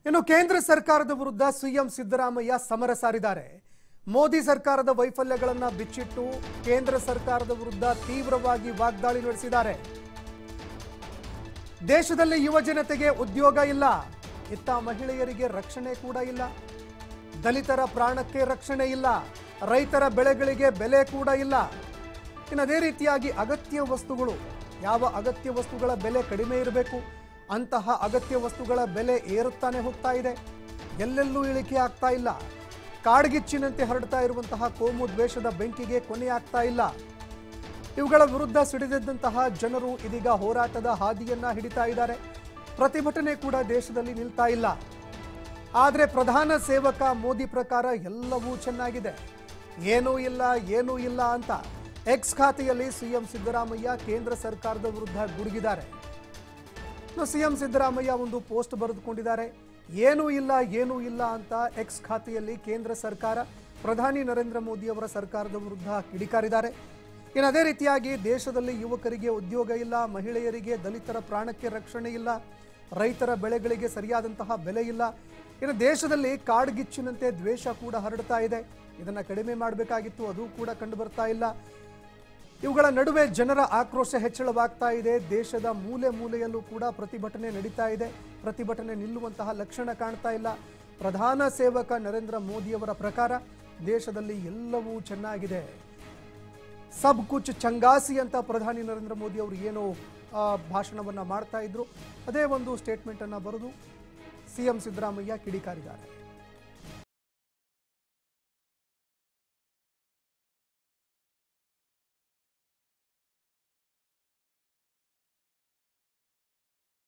ಇನ್ನು ಕೇಂದ್ರ ಸರ್ಕಾರದ ವಿರುದ್ಧ ಸಿಎಂ ಸಿದ್ದರಾಮಯ್ಯ ಸಮರ ಸಾರಿದ್ದಾರೆ ಮೋದಿ ಸರ್ಕಾರದ ವೈಫಲ್ಯಗಳನ್ನ ಬಿಚ್ಚಿಟ್ಟು ಕೇಂದ್ರ ಸರ್ಕಾರದ ವಿರುದ್ಧ ತೀವ್ರವಾಗಿ ವಾಗ್ದಾಳಿ ನಡೆಸಿದ್ದಾರೆ ದೇಶದಲ್ಲಿ ಯುವ ಜನತೆಗೆ ಉದ್ಯೋಗ ಇಲ್ಲ ಇತ್ತ ಮಹಿಳೆಯರಿಗೆ ರಕ್ಷಣೆ ಕೂಡ ಇಲ್ಲ ದಲಿತರ ಪ್ರಾಣಕ್ಕೆ ರಕ್ಷಣೆ ಇಲ್ಲ ರೈತರ ಬೆಳೆಗಳಿಗೆ ಬೆಲೆ ಕೂಡ ಇಲ್ಲ ಇನ್ನು ಅದೇ ರೀತಿಯಾಗಿ ಅಗತ್ಯ ವಸ್ತುಗಳು ಯಾವ ಅಗತ್ಯ ವಸ್ತುಗಳ ಬೆಲೆ ಕಡಿಮೆ ಇರಬೇಕು ಅಂತಹ ಅಗತ್ಯ ವಸ್ತುಗಳ ಬೆಲೆ ಏರುತ್ತಾನೆ ಹೋಗ್ತಾ ಇದೆ ಎಲ್ಲೆಲ್ಲೂ ಇಳಿಕೆ ಆಗ್ತಾ ಇಲ್ಲ ಕಾಡ್ಗಿಚ್ಚಿನಂತೆ ಹರಡ್ತಾ ಇರುವಂತಹ ಕೋಮು ದ್ವೇಷದ ಬೆಂಕಿಗೆ ಕೊನೆ ಆಗ್ತಾ ಇಲ್ಲ ಇವುಗಳ ವಿರುದ್ಧ ಸಿಡಿದೆದ್ದಂತಹ ಜನರು ಇದೀಗ ಹೋರಾಟದ ಹಾದಿಯನ್ನ ಹಿಡಿತಾ ಇದ್ದಾರೆ ಪ್ರತಿಭಟನೆ ಕೂಡ ದೇಶದಲ್ಲಿ ನಿಲ್ತಾ ಇಲ್ಲ ಆದರೆ ಪ್ರಧಾನ ಸೇವಕ ಮೋದಿ ಪ್ರಕಾರ ಎಲ್ಲವೂ ಚೆನ್ನಾಗಿದೆ ಏನೂ ಇಲ್ಲ ಏನೂ ಇಲ್ಲ ಅಂತ ಎಕ್ಸ್ ಖಾತೆಯಲ್ಲಿ ಸಿಎಂ ಸಿದ್ದರಾಮಯ್ಯ ಕೇಂದ್ರ ಸರ್ಕಾರದ ವಿರುದ್ಧ ಗುಡುಗಿದ್ದಾರೆ ಇನ್ನು ಸಿಎಂ ಸಿದ್ದರಾಮಯ್ಯ ಒಂದು ಪೋಸ್ಟ್ ಬರೆದುಕೊಂಡಿದ್ದಾರೆ ಏನೂ ಇಲ್ಲ ಏನೂ ಇಲ್ಲ ಅಂತ ಎಕ್ಸ್ ಖಾತೆಯಲ್ಲಿ ಕೇಂದ್ರ ಸರ್ಕಾರ ಪ್ರಧಾನಿ ನರೇಂದ್ರ ಮೋದಿ ಅವರ ಸರ್ಕಾರದ ವಿರುದ್ಧ ಕಿಡಿಕಾರಿದ್ದಾರೆ ಇನ್ನು ಅದೇ ರೀತಿಯಾಗಿ ದೇಶದಲ್ಲಿ ಯುವಕರಿಗೆ ಉದ್ಯೋಗ ಇಲ್ಲ ಮಹಿಳೆಯರಿಗೆ ದಲಿತರ ಪ್ರಾಣಕ್ಕೆ ರಕ್ಷಣೆ ಇಲ್ಲ ರೈತರ ಬೆಳೆಗಳಿಗೆ ಸರಿಯಾದಂತಹ ಬೆಲೆ ಇಲ್ಲ ಇನ್ನು ದೇಶದಲ್ಲಿ ಕಾಡ್ಗಿಚ್ಚಿನಂತೆ ದ್ವೇಷ ಕೂಡ ಹರಡ್ತಾ ಇದೆ ಇದನ್ನು ಕಡಿಮೆ ಮಾಡಬೇಕಾಗಿತ್ತು ಅದು ಕೂಡ ಕಂಡು ಬರ್ತಾ ಇಲ್ಲ ಇವುಗಳ ನಡುವೆ ಜನರ ಆಕ್ರೋಶ ಹೆಚ್ಚಳವಾಗ್ತಾ ಇದೆ ದೇಶದ ಮೂಲೆ ಮೂಲೆಯಲ್ಲೂ ಕೂಡ ಪ್ರತಿಭಟನೆ ನಡೀತಾ ಇದೆ ಪ್ರತಿಭಟನೆ ನಿಲ್ಲುವಂತಹ ಲಕ್ಷಣ ಕಾಣ್ತಾ ಇಲ್ಲ ಪ್ರಧಾನ ಸೇವಕ ನರೇಂದ್ರ ಮೋದಿಯವರ ಪ್ರಕಾರ ದೇಶದಲ್ಲಿ ಎಲ್ಲವೂ ಚೆನ್ನಾಗಿದೆ ಸಬ್ ಕುಚ್ ಚಂಗಾಸಿ ಅಂತ ಪ್ರಧಾನಿ ನರೇಂದ್ರ ಮೋದಿ ಅವರು ಏನೋ ಆ, ಭಾಷಣವನ್ನ ಮಾಡ್ತಾ ಇದ್ರು ಅದೇ ಒಂದು ಸ್ಟೇಟ್ಮೆಂಟ್ ಅನ್ನ ಬರೆದು ಸಿಎಂ ಸಿದ್ದರಾಮಯ್ಯ ಕಿಡಿಕಾರಿದ್ದಾರೆ